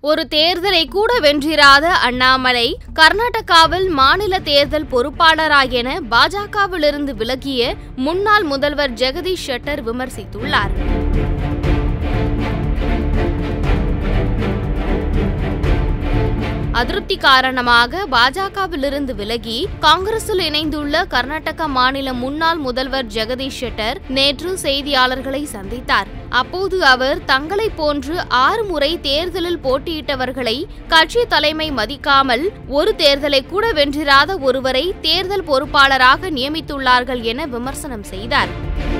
ஒரு தேர்தலை கூட வென்றிராத அண்ணாமலை கர்நாடகாவில் மாநில தேர்தல் பொறுப்பாளரா என பாஜகவிலிருந்து விலகிய முன்னாள் முதல்வர் ஜெகதீஷ் ஷெட்டர் விமர்சித்துள்ளார் அதிருப்தி காரணமாக பாஜகவிலிருந்து விலகி காங்கிரஸில் இணைந்துள்ள கர்நாடக மாநில முன்னாள் முதல்வர் ஜெகதீஷ் ஷெட்டர் நேற்று செய்தியாளர்களை சந்தித்தார் அப்போது அவர் தங்களை போன்று ஆறு முறை தேர்தலில் போட்டியிட்டவர்களை கட்சி தலைமை மதிக்காமல் ஒரு தேர்தலை கூட வென்றிராத ஒருவரை தேர்தல் பொறுப்பாளராக நியமித்துள்ளார்கள் என விமர்சனம் செய்தார்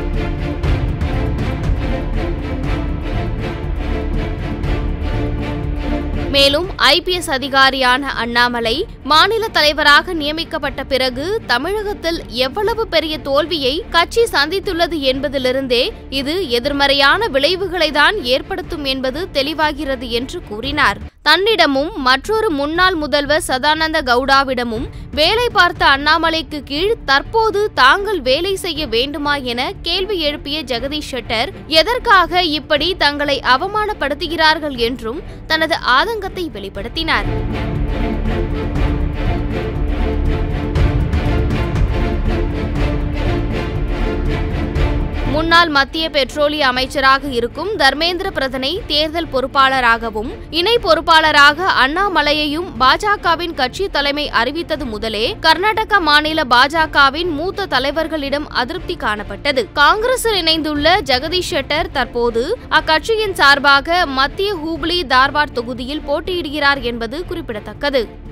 மேலும் ஐபிஎஸ் அதிகாரியான அண்ணாமலை மாநில தலைவராக நியமிக்கப்பட்ட பிறகு தமிழகத்தில் எவ்வளவு பெரிய தோல்வியை கட்சி சந்தித்துள்ளது என்பதிலிருந்தே இது எதிர்மறையான விளைவுகளை தான் ஏற்படுத்தும் என்பது தெளிவாகிறது என்று கூறினார் தன்னிடமும் மற்றொரு முன்னாள் முதல்வர் சதானந்த கவுடாவிடமும் வேலை பார்த்த அண்ணாமலைக்கு கீழ் தற்போது தாங்கள் வேலை செய்ய வேண்டுமா என கேள்வி எழுப்பிய ஜெகதீஷ் ஷெட்டர் எதற்காக இப்படி தங்களை அவமானப்படுத்துகிறார்கள் என்றும் தனது ஆதங்கத்தை வெளிப்படுத்தினார் முன்னாள் மத்திய பெட்ரோலிய அமைச்சராக இருக்கும் தர்மேந்திர பிரதனை தேர்தல் பொறுப்பாளராகவும் இணை பொறுப்பாளராக அண்ணாமலையையும் பாஜகவின் கட்சி தலைமை அறிவித்தது முதலே கர்நாடக மாநில பாஜகவின் மூத்த தலைவர்களிடம் அதிருப்தி காணப்பட்டது காங்கிரஸில் இணைந்துள்ள ஜெகதீஷ் ஷெட்டர் தற்போது அக்கட்சியின் சார்பாக மத்திய ஹூப்ளி தார்வாட் தொகுதியில் போட்டியிடுகிறார் என்பது குறிப்பிடத்தக்கது